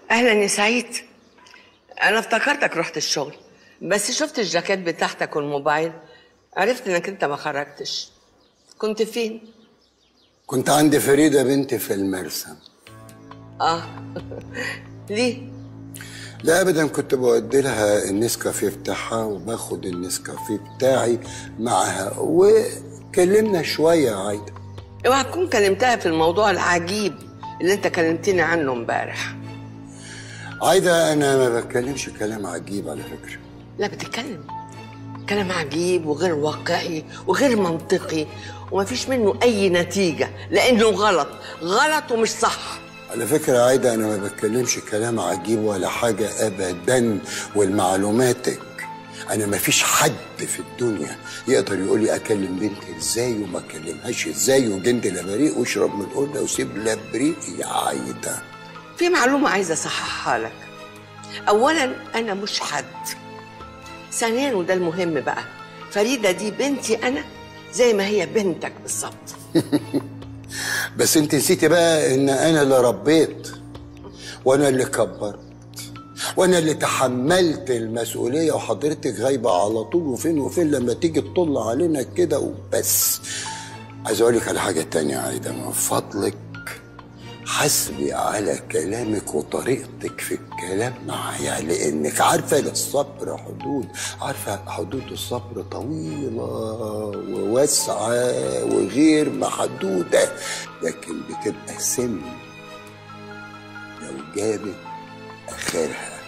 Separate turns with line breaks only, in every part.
اهلا يا سعيد انا افتكرتك رحت الشغل بس شفت الجاكيت بتاعتك والموبايل عرفت انك انت ما خرجتش كنت فين
كنت عند فريدة بنتي في المرسم
اه ليه
لا ابدا كنت بودي لها النسكافيه بتاعها وباخد النسكافيه بتاعي معها وكلمنا شويه يا عايده
اوعى تكون كلمتها في الموضوع العجيب اللي انت كلمتني عنه امبارح
عايده انا ما بتكلمش كلام عجيب على فكره
لا بتتكلم كلام عجيب وغير واقعي وغير منطقي ومفيش منه اي نتيجه لانه غلط غلط ومش صح
على فكرة يا عايدة أنا ما بتكلمش كلام عجيب ولا حاجة أبدا والمعلوماتك أنا ما فيش حد في الدنيا يقدر يقول لي أكلم بنتي إزاي وما أكلمهاش إزاي وجند لبريق واشرب من القلة وسيب لبريق يا عايدة
في معلومه عايزه اصححها لك اولا انا مش حد ثانيا وده المهم بقى فريده دي بنتي انا زي ما هي بنتك بالظبط
بس أنت نسيتي بقى إن أنا اللي ربيت وأنا اللي كبرت وأنا اللي تحملت المسؤولية وحضرتك غايبة على طول وفين وفين لما تيجي تطل علينا كده وبس عايز أقول لك على حاجة تانية يا عايدة من فضلك حسبي على كلامك وطريقتك في الكلام معايا لانك عارفه للصبر حدود عارفه حدود الصبر طويله وواسعه وغير محدوده لكن بتبقى سم لو جابت اخرها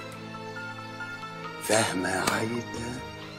فاهمه يا عايده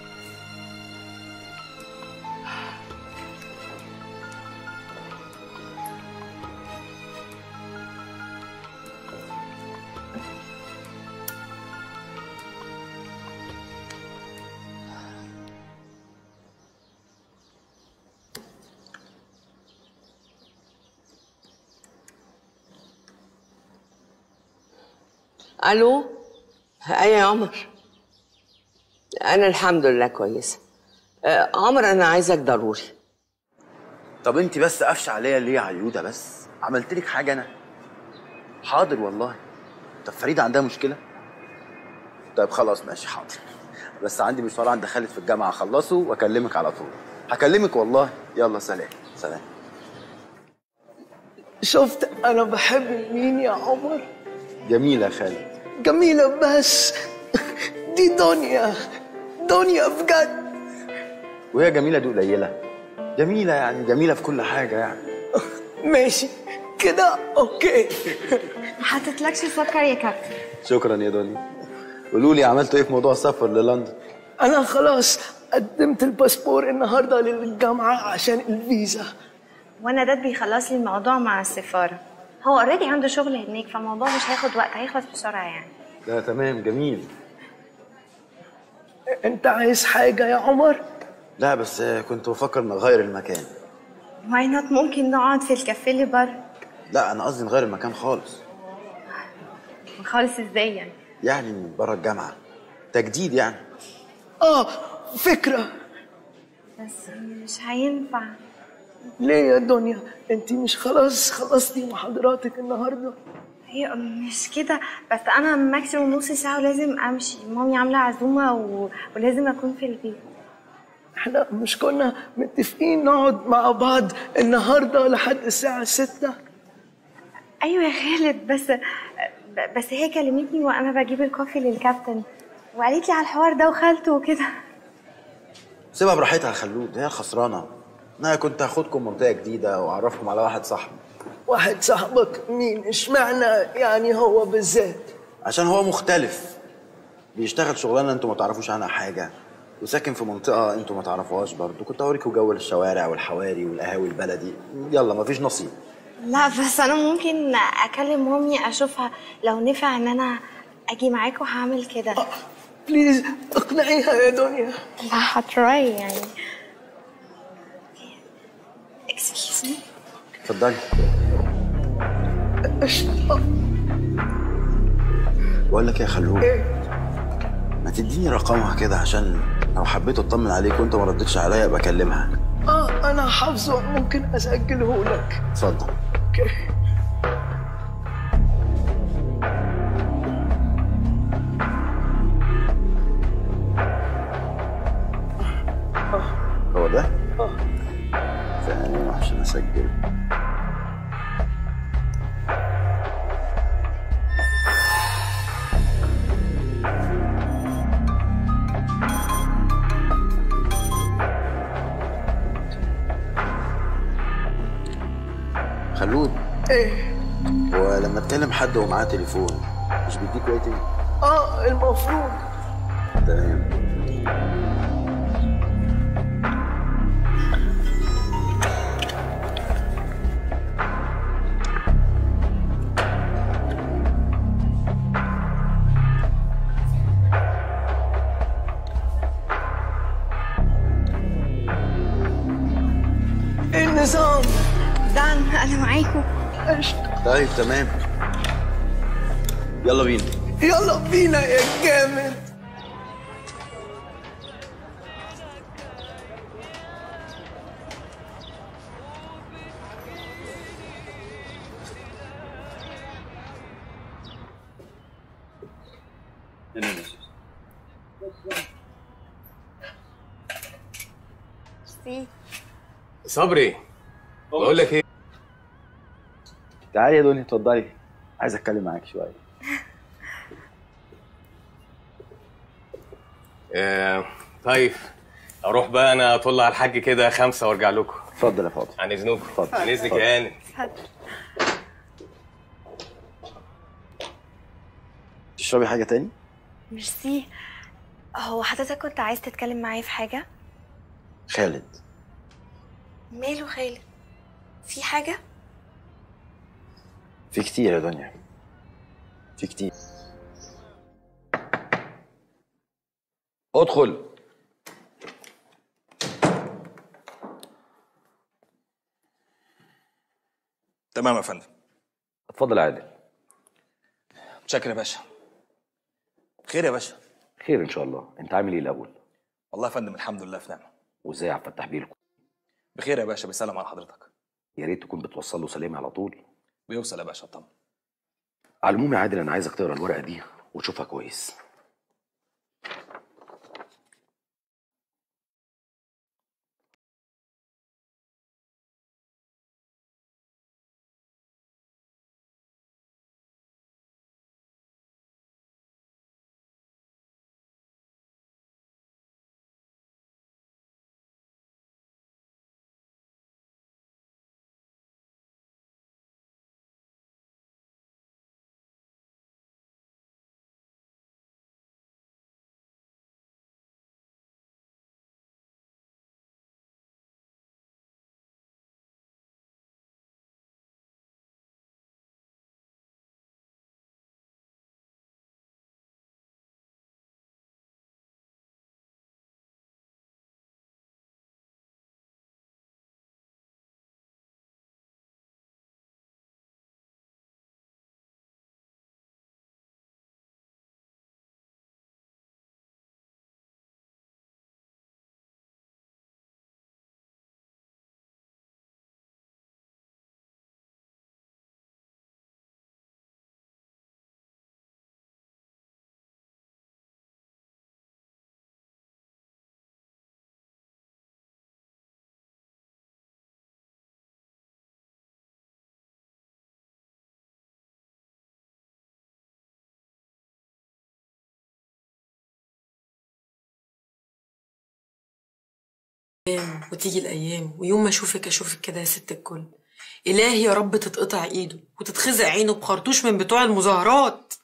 الو ايه يا عمر انا الحمد لله كويسه آه، عمر انا عايزك ضروري
طب انت بس قفش عليا ليه يا عيوده بس عملت لك حاجه انا حاضر والله طب فريده عندها مشكله طيب خلاص ماشي حاضر بس عندي مشوار عند خالد في الجامعه اخلصه واكلمك على طول هكلمك والله يلا سلام سلام
شفت انا بحب مين يا عمر
جميله يا خالد
جميلة بس دي دنيا دنيا بجد
وهي جميله دي قليله جميله يعني جميله في كل حاجه يعني
ماشي كده اوكي
حطيتلكش سكر يا كابتن
شكرا يا دنيا قولوا لي عملتوا ايه في موضوع السفر للندن
انا خلاص قدمت الباسبور النهارده للجامعة عشان الفيزا
وانا ده بيخلص لي الموضوع مع السفاره هو اوريدي عنده شغل هناك فالموضوع مش هياخد وقت هيخلص بسرعه يعني
ده تمام جميل
انت عايز حاجة يا عمر
لا بس كنت بفكر نغير المكان
واي نوت ممكن نقعد في الكافيه اللي بره
لا انا قصدي نغير المكان خالص
خالص ازاي يعني
يعني بره الجامعه تجديد يعني
اه فكرة
بس مش هينفع
ليه يا دنيا انت مش خلاص خلصتي محاضراتك النهارده
هي مش كده بس انا ماكسيموم نص ساعه ولازم امشي مامي عامله عزومه و... ولازم اكون في البيت
احنا مش كنا متفقين نقعد مع بعض النهارده لحد الساعة ستة
ايوه يا خالد بس بس هي كلمتني وانا بجيب الكوفي للكابتن وقالت لي على الحوار ده وخالته وكده
سيبها براحتها يا خلود هي الخسرانه انا كنت هاخدكم منطقه جديده واعرفكم على واحد صاحبي
واحد صاحبك مين اشمعنى يعني هو بالذات
عشان هو مختلف بيشتغل شغلانه انتوا ما تعرفوش عنها حاجه وساكن في منطقه انتوا ما تعرفوهاش برضه كنت اوريكم جو الشوارع والحواري والقهاوي البلدي يلا مفيش نصيب
لا بس انا ممكن اكلم مامي اشوفها لو نفع ان انا اجي معاكم هعمل كده
بليز اقنعيها يا دنيا
لا هتراي يعني اكسكيوز مي
اتفضلي
أش...
بقول لك يا خلود ما تديني رقمها كده عشان لو حبيت اطمن عليك وانت ما ردتش عليا ابقى اكلمها
اه انا حافظه ممكن اسجله لك
اتفضل
اوكي
ثانية عشان اسجل خلود
ايه
هو لما تكلم حد ومعاه تليفون مش بيديك ويتنج
اه المفروض
تمام
ايه النظام
دان انا معاكم
قشطة
طيب تمام يلا بينا
يلا بينا يا جامد
ميرسي
صبري بقول لك ايه
تعالي يا دنيا اتفضلي عايز اتكلم معاك شويه
آه طيب اروح بقى انا اطلع على الحاج كده خمسه وارجع لكم
اتفضل يا فاضل
عن اذنكم
اتفضل.
عن اذنك
اتفضل.
يا هاني
اتفضل
تشربي حاجه تاني
ميرسي هو حضرتك كنت عايز تتكلم معايا في حاجة؟
خالد
ماله خالد؟ في حاجة؟
في كتير يا دنيا في كتير ادخل
تمام يا فندم
اتفضل يا عادل
متشكر يا باشا خير يا باشا
خير ان شاء الله انت عامل ايه الاول
والله يا فندم الحمد لله في نعمه
وازاي يا عبد الفتاح بيلكم
بخير يا باشا بيسلم على حضرتك
يا ريت تكون بتوصل له سلامي على طول
بيوصل يا باشا طبعا
على العموم يا عادل انا عايزك تقرا الورقه دي وتشوفها كويس
وتيجي الايام ويوم ما اشوفك اشوفك كده يا ست الكل الهي يا رب تتقطع ايده وتتخزق عينه بخرطوش من بتوع المظاهرات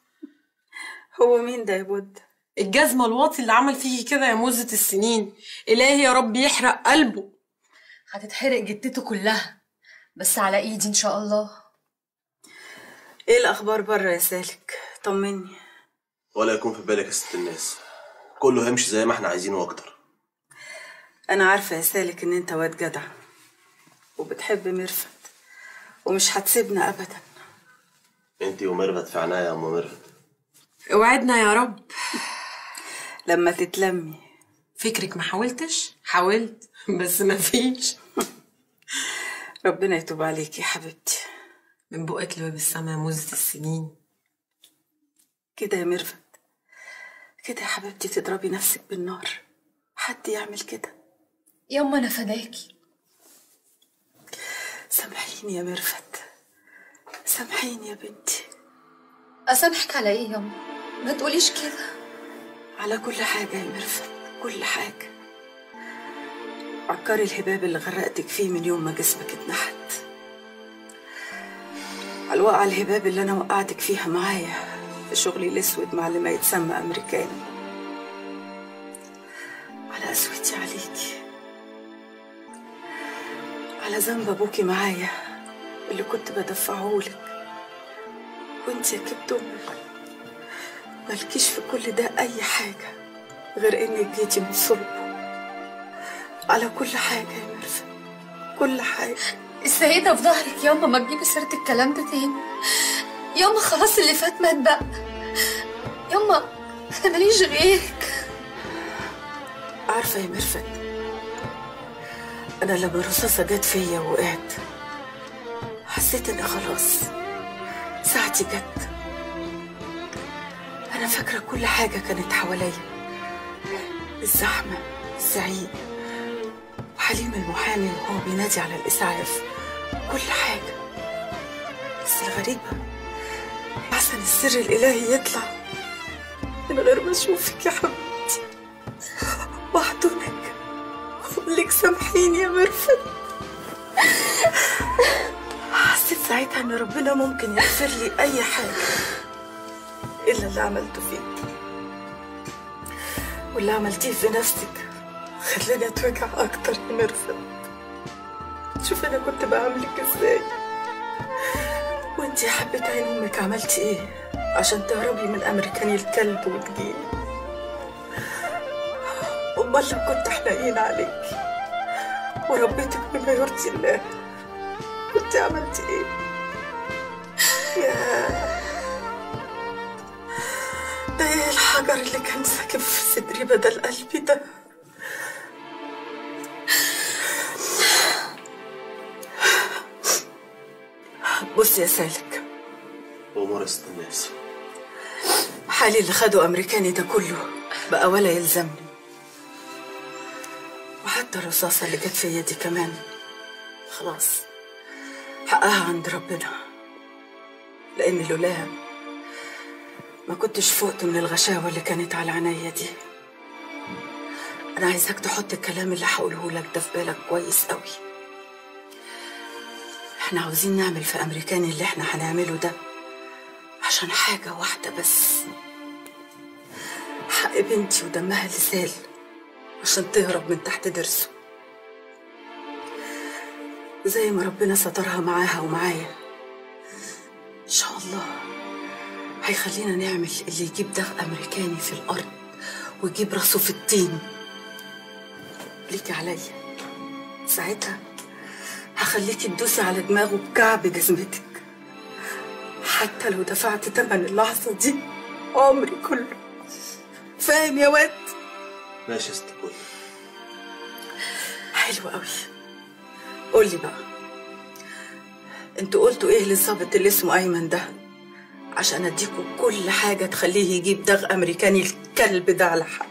هو مين ده يا بود
الجزمه الواطي اللي عمل فيكي كده يا مزة السنين الهي يا رب يحرق قلبه
هتتحرق جتته كلها بس على ايدي ان شاء الله
ايه الاخبار بره يا سالك طمني
ولا يكون في بالك يا ست الناس كله هيمشي زي ما احنا عايزينه واكتر
انا عارفه يا سالك ان انت واد جدع وبتحب ميرفت ومش هتسيبنا ابدا
انت وميرفت في عناية يا ام ميرفت
اوعدنا يا رب
لما تتلمي
فكرك ما حاولتش حاولت بس ما فيش
ربنا يتوب عليك يا حبيبتي
من بقك لباب السما يا مزة السنين
كده يا ميرفت كده يا حبيبتي تضربي نفسك بالنار حد يعمل كده
يما انا فداكي
سامحيني يا ميرفت سامحيني يا بنتي
اسامحك على ايه ياما ما تقوليش كده
على كل حاجة يا ميرفت كل حاجة عكار الهباب اللي غرقتك فيه من يوم ما جسمك اتنحت على الوقعة الهباب اللي أنا وقعتك فيها معايا في شغلي الأسود مع اللي ما يتسمى أمريكاني على قسوتي عليكي على ذنب أبوكي معايا اللي كنت بدفعهولك وانت يا كبت أمك مالكيش في كل ده أي حاجة غير إنك جيتي من صلبه على كل حاجة يا ميرفت كل حاجة
السيدة في ظهرك ياما ما تجيبي سيرة الكلام ده تاني ياما خلاص اللي فات مات بقى ياما انا ماليش غيرك
عارفة يا ميرفت أنا لما الرصاصة جت فيا ووقعت حسيت إن خلاص ساعتي جت أنا فاكرة كل حاجة كانت حواليا الزحمة الزعيق وحليم المحامي وهو بينادي على الإسعاف كل حاجة بس الغريبة أحسن السر الإلهي يطلع من غير ما أشوفك يا حبيبتي وأحضنك وأقول لك سامحيني يا ميرفت حسيت ساعتها إن ربنا ممكن يغفر لي أي حاجة إلا اللي عملته فيك واللي عملتيه في نفسك خلاني أتوجع أكتر يا ميرفت شوف أنا كنت بعاملك إزاي وأنت يا حبة عين أمك عملتي إيه عشان تهربي من أمريكاني الكلب وتجيني أمال لو كنت حنين عليكي وربيتك بما يرضي الله كنت عملتي إيه يا ده ايه الحجر اللي كان ساكن في صدري بدل قلبي ده بص يا سالك
وأمور ست الناس
حالي اللي خده أمريكاني ده كله بقى ولا يلزمني وحتى الرصاصة اللي جت فيا دي كمان خلاص حقها عند ربنا لأن لولاها ما كنتش فقت من الغشاوة اللي كانت على عينيا دي أنا عايزاك تحط الكلام اللي هقوله لك ده في بالك كويس قوي احنا عاوزين نعمل في أمريكاني اللي احنا هنعمله ده عشان حاجة واحدة بس حق بنتي ودمها اللي سال عشان تهرب من تحت درسه زي ما ربنا سترها معاها ومعايا إن شاء الله هيخلينا نعمل اللي يجيب دغ أمريكاني في الأرض ويجيب راسه في الطين ليكي عليا ساعتها هخليكي تدوسي على دماغه بكعب جزمتك حتى لو دفعت تمن اللحظة دي عمري كله فاهم يا واد
ماشي يا ست الكل
حلو قوي قولي بقى انتوا قلتوا ايه للظابط اللي اسمه ايمن ده عشان اديكوا كل حاجه تخليه يجيب دغ امريكاني الكلب ده على حق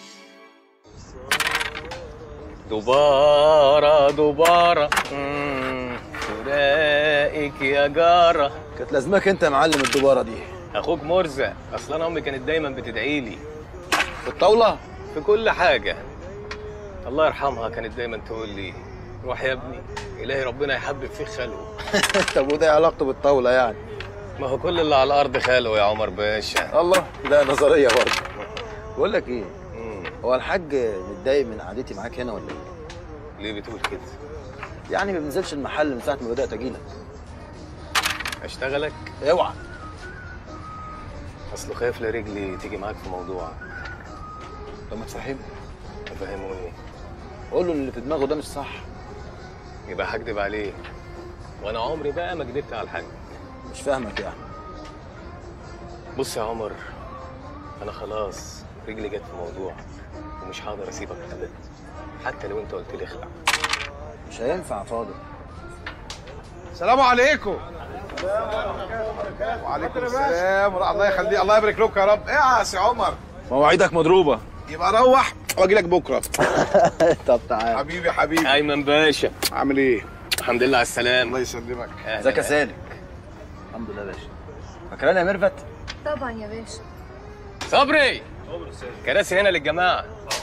دبارة دبارة مم، فراقك يا جارة
كانت لازمك انت يا معلم الدبارة دي
اخوك مرزق اصل انا امي كانت دايما بتدعي لي
في الطاولة
في كل حاجة الله يرحمها كانت دايما تقول لي روح يا ابني الهي ربنا يحبب فيك خلقه
طب وده إيه علاقته بالطاولة يعني
ما هو كل اللي على الارض خلقه يا عمر باشا
الله ده نظرية برضه بقول لك ايه هو الحاج متضايق من قعدتي معاك هنا ولا ايه؟
ليه بتقول كده؟
يعني ما بنزلش المحل من ساعة ما بدأت اجيلك
اشتغلك
اوعى
اصله خايف لرجلي تيجي معاك في موضوع
طب ما تفهمه
افهمه ايه
قول له اللي في دماغه ده مش صح
يبقى هكدب عليه وانا عمري بقى ما كدبت على الحاج
مش فاهمك يعني
بص يا عمر انا خلاص رجلي جت في موضوع ومش هقدر اسيبك ابدا حتى لو انت قلت لي اخلع
مش هينفع يا فاضل
السلام عليكم وعليكم السلام ورحمة الله يخليك الله يبارك لكم يا رب ايه يا سي عمر
مواعيدك مضروبة
يبقى روح واجي لك بكره
طب تعال
حبيبي حبيبي
ايمن باشا
عامل ايه
الحمد لله على السلامه
الله يسلمك
ازيك يا سالك الحمد لله يا باشا فاكراني يا ميرفت
طبعا يا باشا
صبري كراسي هنا للجماعه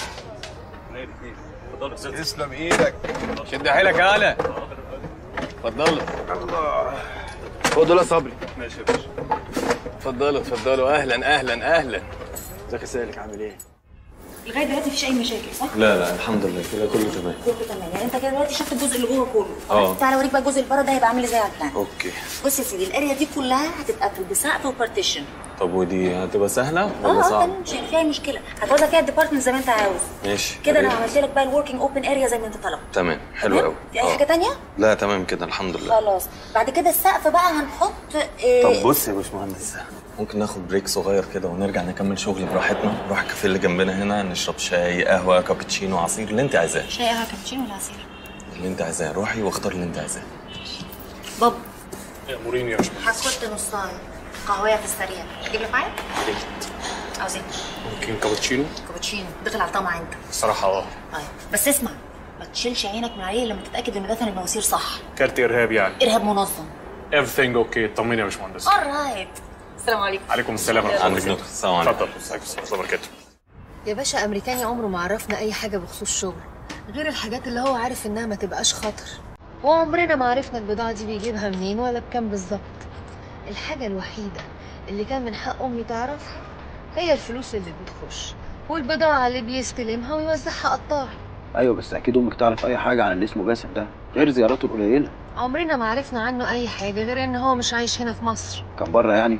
تسلم ايدك
شد حيلك يا هلا اتفضلوا
الله
خدوا يا صبري
ماشي يا باشا
اتفضلوا اتفضلوا اهلا اهلا اهلا
ازيك يا سالك عامل ايه
لغايه دلوقتي مفيش اي مشاكل صح؟
لا لا الحمد لله كده كله تمام
كله تمام يعني انت كده دلوقتي شفت الجزء اللي جوه كله
اه.
تعالى اوريك بقى الجزء اللي بره ده هيبقى عامل ازاي على البلان
اوكي
بص يا سيدي الاريا دي كلها هتتقفل بسقف وبارتيشن
طب ودي هتبقى سهله
اه
ولا
اه
صعبه
تمام مش هيبقى فيها اي مشكله هتوزع فيها الديبارتمنت زي ما انت عاوز
ماشي
كده انا
يا ريت.
عملت لك بقى الوركينج اوبن اريا زي ما انت طلبت
تمام حلو قوي
في اي حاجه تانية؟
لا تمام كده الحمد لله
خلاص بعد كده السقف بقى هنحط إيه
طب بص يا باشمهندس ممكن ناخد بريك صغير كده ونرجع نكمل شغل براحتنا نروح الكافيه اللي جنبنا هنا نشرب شاي قهوه كابتشينو عصير اللي انت عايزاه
شاي قهوه كابتشينو ولا عصير؟
اللي انت عايزاه روحي واختار اللي انت عايزاه
بابا
اموريني يا باشمهندس
هاخد نصايه قهويه في السريع تجيب لي معايا؟ عاوز ايه؟
ممكن كابتشينو
كابتشينو داخل على الطمع انت
الصراحه اه
طيب بس اسمع ما تشيلش عينك من عليه لما تتاكد ان دفن المواسير صح
كارت ارهاب يعني
ارهاب منظم
everything اوكي طمني يا باشمهندس
alright السلام عليكم
عليكم السلام ورحمه الله
عندك نقطه السلام عليكم
اتفضل عليكم السلام ورحمه الله وبركاته
يا باشا امريكاني عمره ما عرفنا اي حاجه بخصوص شغل غير الحاجات اللي هو عارف انها ما تبقاش خطر وعمرنا ما عرفنا البضاعه دي بيجيبها منين ولا بكام بالظبط الحاجه الوحيده اللي كان من حق امي تعرفها هي الفلوس اللي بتخش والبضاعه اللي بيستلمها ويوزعها قطاع
ايوه بس اكيد امك تعرف اي حاجه عن اللي اسمه باسم ده غير زياراته القليله
عمرنا ما عرفنا عنه اي حاجه غير ان هو مش عايش هنا في مصر
كان بره يعني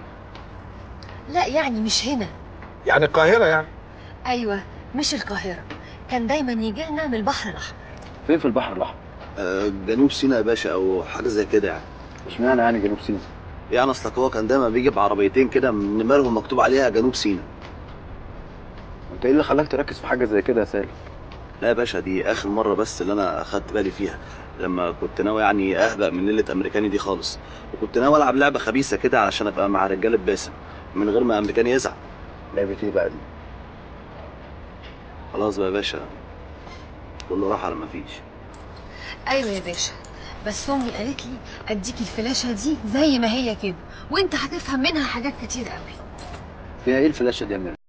لا يعني مش هنا
يعني القاهره يعني
ايوه مش القاهره كان دايما يجي لنا من البحر الاحمر
فين في البحر الاحمر
آه، جنوب سيناء يا باشا او حاجه زي كده يعني
اشمعنى يعني جنوب سيناء
يعني اصلك هو كان دايما بيجي بعربيتين كده من نمرهم مكتوب عليها جنوب سيناء
انت ايه اللي خلاك تركز في حاجه زي كده يا سالم
لا يا باشا دي اخر مره بس اللي انا اخدت بالي فيها لما كنت ناوي يعني اهبق من ليله امريكاني دي خالص وكنت ناوي العب لعبه خبيثه كده علشان ابقى مع رجاله باسم من غير ما امريكاني يزعل
لعبه ايه بقى دي
خلاص بقى يا باشا كله راح على ما فيش
ايوه يا باشا بس امي قالت لي اديك الفلاشه دي زي ما هي كده وانت هتفهم منها حاجات كتير قوي
فيها ايه الفلاشه دي يا ميرفت